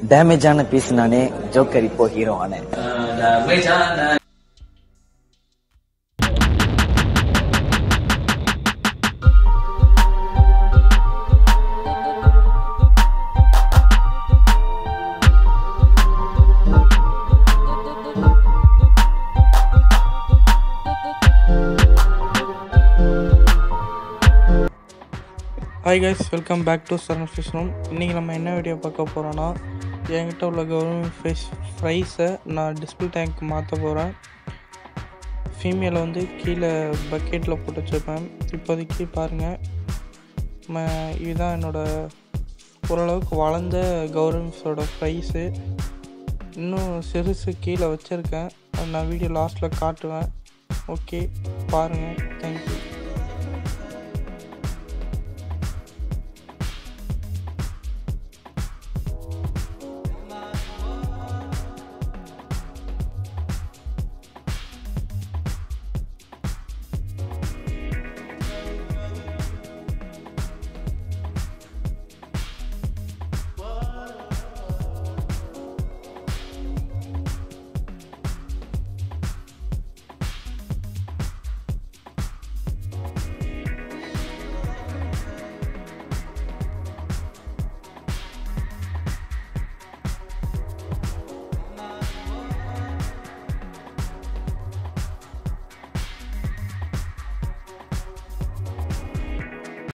டேமேஜான piece நானே joker இப்போ hero ஆனேன் hi guys welcome back to Charan fish room இன்றைக்கி நம்ம என்ன வீடியோ பார்க்க போகிறோன்னா என்கிட்ட உள்ள கவர்மெண்ட் ஃபிஷ் ஃப்ரைஸை நான் டிஸ்பிளே டேங்க் மாற்ற போகிறேன் ஃபீமேலை வந்து கீழே பக்கெட்டில் போட்டு வச்சுருப்பேன் இப்போதைக்கு பாருங்கள் ம இதுதான் என்னோடய ஓரளவுக்கு வளர்ந்த கவர்மெண்ட்ஸோட ஃப்ரைஸு இன்னும் சிறுசு கீழே வச்சுருக்கேன் அது நான் வீடியோ லாஸ்ட்டில் காட்டுவேன் ஓகே பாருங்கள் தேங்க்யூ